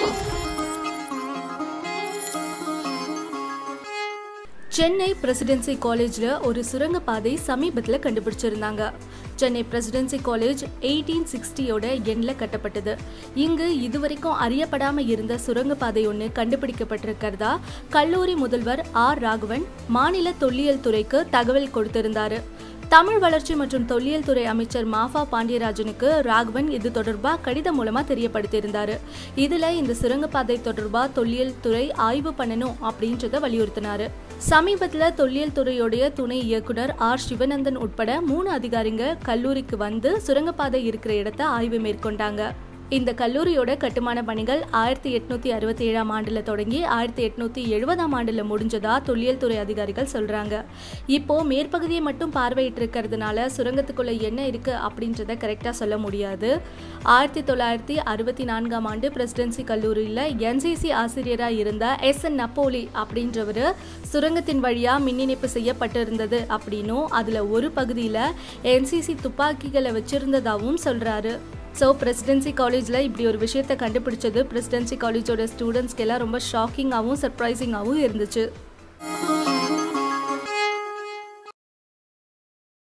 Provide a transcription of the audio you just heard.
Chennai presidency காலேஜில் ஒரு சுரங்கப்பாதை சமீபத்தில் கண்டுபிடிச்சிருந்தாங்க சென்னை பிரசிடென்சி காலேஜ் எயிட்டீன் சிக்ஸ்டியோட எண்ணில் கட்டப்பட்டது இங்கு இதுவரைக்கும் அறியப்படாமல் இருந்த சுரங்கப்பாதை ஒன்று கண்டுபிடிக்கப்பட்டிருக்கிறதா கல்லூரி முதல்வர் ஆர் ராகவன் மாநில தொல்லியல் துறைக்கு தகவல் கொடுத்திருந்தாரு தமிழ் வளர்ச்சி மற்றும் தொல்லியல் துறை அமைச்சர் மாஃபா பாண்டியராஜனுக்கு ராகவன் இது தொடர்பாக கடிதம் மூலமா தெரியப்படுத்தியிருந்தாரு இதுல இந்த சுரங்கப்பாதை தொடர்பா தொல்லியல் துறை ஆய்வு பண்ணணும் அப்படின்றத வலியுறுத்தினாரு சமீபத்துல தொல்லியல் துறையுடைய துணை இயக்குனர் ஆர் சிவநந்தன் உட்பட மூணு அதிகாரிங்க கல்லூரிக்கு வந்து சுரங்கப்பாதை இருக்கிற இடத்த ஆய்வு மேற்கொண்டாங்க இந்த கல்லூரியோட கட்டுமான பணிகள் ஆயிரத்தி எட்நூத்தி அறுபத்தி ஏழாம் ஆண்டுல தொடங்கி ஆயிரத்தி எட்நூத்தி எழுபதாம் ஆண்டுல முடிஞ்சதா தொல்லியல் துறை அதிகாரிகள் சொல்றாங்க இப்போ மேற்பகுதியை மட்டும் பார்வையிட்டு இருக்கிறதுனால சுரங்கத்துக்குள்ள என்ன இருக்கு அப்படின்றத கரெக்டா சொல்ல முடியாது ஆயிரத்தி தொள்ளாயிரத்தி அறுபத்தி நான்காம் ஆண்டு பிரசிடென்சி கல்லூரியில் என்சிசி ஆசிரியராக இருந்த எஸ் என் நப்போலி அப்படின்றவர் சுரங்கத்தின் வழியா மின் இணைப்பு செய்யப்பட்டிருந்தது அப்படின்னும் அதுல ஒரு பகுதியில் என்சிசி துப்பாக்கிகளை வச்சிருந்ததாகவும் சொல்றாரு ஸோ பிரசிடென்சி காலேஜில் இப்படி ஒரு விஷயத்தை கண்டுபிடிச்சது பிரசிடென்சி காலேஜோட ஸ்டூடெண்ட்ஸ்க்கு எல்லாம் ரொம்ப ஷாக்கிங்காகவும் சர்ப்ரைசிங்காகவும் இருந்துச்சு